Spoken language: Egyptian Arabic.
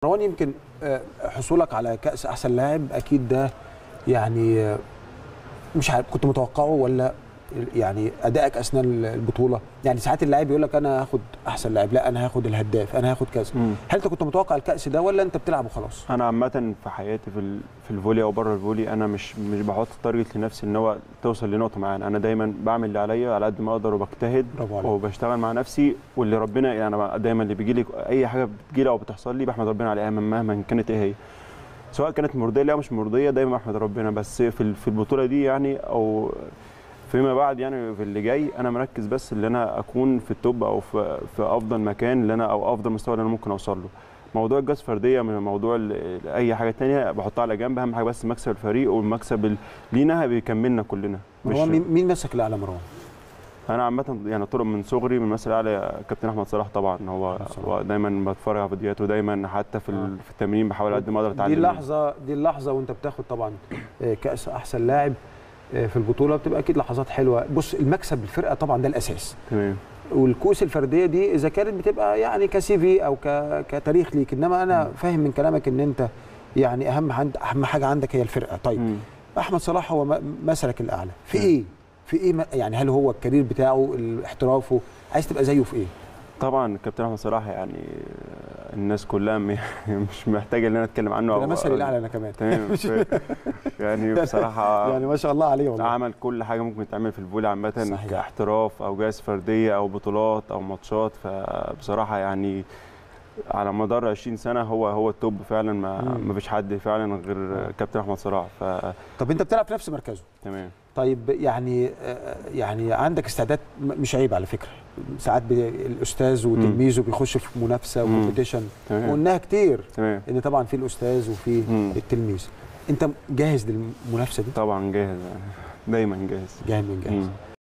مروان يمكن آه، حصولك على كاس احسن لاعب اكيد ده يعني آه، مش عارف كنت متوقعه ولا يعني ادائك اثناء البطوله يعني ساعات اللاعب يقول لك انا هاخد احسن لاعب لا انا هاخد الهداف انا هاخد كاس مم. هل انت كنت متوقع الكاس ده ولا انت بتلعب وخلاص انا عامه في حياتي في ال- في الفولي او بره الفولي انا مش مش بحط تارجت لنفسي ان هو توصل لنقطه معينه انا دايما بعمل اللي عليا على قد ما اقدر وبجتهد برافو عليك وبشتغل مع نفسي واللي ربنا يعني أنا دايما اللي بيجي لي اي حاجه بتجي لي او بتحصل لي بحمد ربنا عليها مهما كانت ايه هي سواء كانت مرضيه لي او مش مرضيه دايما بحمد ربنا بس في ال- في البطوله دي يعني او فيما بعد يعني في اللي جاي انا مركز بس ان انا اكون في التوب او في, في افضل مكان اللي انا او افضل مستوى اللي انا ممكن اوصل له موضوع الجاز فرديه من موضوع ال- اي حاجه تانية بحطها على جنب اهم حاجه بس مكسب الفريق والمكسب ال- لينا بيكملنا كلنا مش مروان مين مين مسك الاعلى مروان انا عامه يعني طول من صغري من مثل اعلى كابتن احمد صلاح طبعا هو, صلاح. هو دايما بتفرج على فيديوهاته دايما حتى في ال- في التمرين بحاول على قد ما اقدر اتعلم دي منه. اللحظه دي اللحظه وانت بتاخد طبعا آه، كاس احسن لاعب آه، في البطوله بتبقى اكيد لحظات حلوه بص المكسب بالفرقه طبعا ده الاساس تمام والكؤوس الفرديه دي اذا كانت بتبقى يعني كسي في او ك... كتاريخ ليك انما انا فاهم من كلامك ان انت يعني اهم عند... اهم حاجه عندك هي الفرقه طيب مم. احمد صلاح هو م- مثلك الاعلى في مم. ايه في ايه م- يعني هل هو الكارير بتاعه احترافه عايز تبقى زيه في ايه طبعا الكابتن احمد صلاح يعني الناس كلها م- مش محتاجه ان انا اتكلم عنه انا أو- مثلي الاعلى انا كمان تمام ف- يعني بصراحه يعني ما شاء الله عليه والله عمل كل حاجه ممكن تعمل في الفولي عامه صحيح. كاحتراف او جائزه فرديه او بطولات او ماتشات فبصراحه يعني على مدار 20 سنه هو هو التوب فعلا ما مم. ما فيش حد فعلا غير كابتن احمد صلاح فتمام طب انت بتلعب في نفس مركزه طيب يعني آه، يعني عندك استعداد م- مش عيب على فكره ساعات بي- الاستاذ وتلميذه بيخش في منافسه مم. وكومبيتيشن تمام وقلناها كتير تمام ان طبعا في الاستاذ وفي مم. التلميذ انت جاهز للمنافسه دي طبعا جاهز دايما جاهز جاهز من جاهز مم.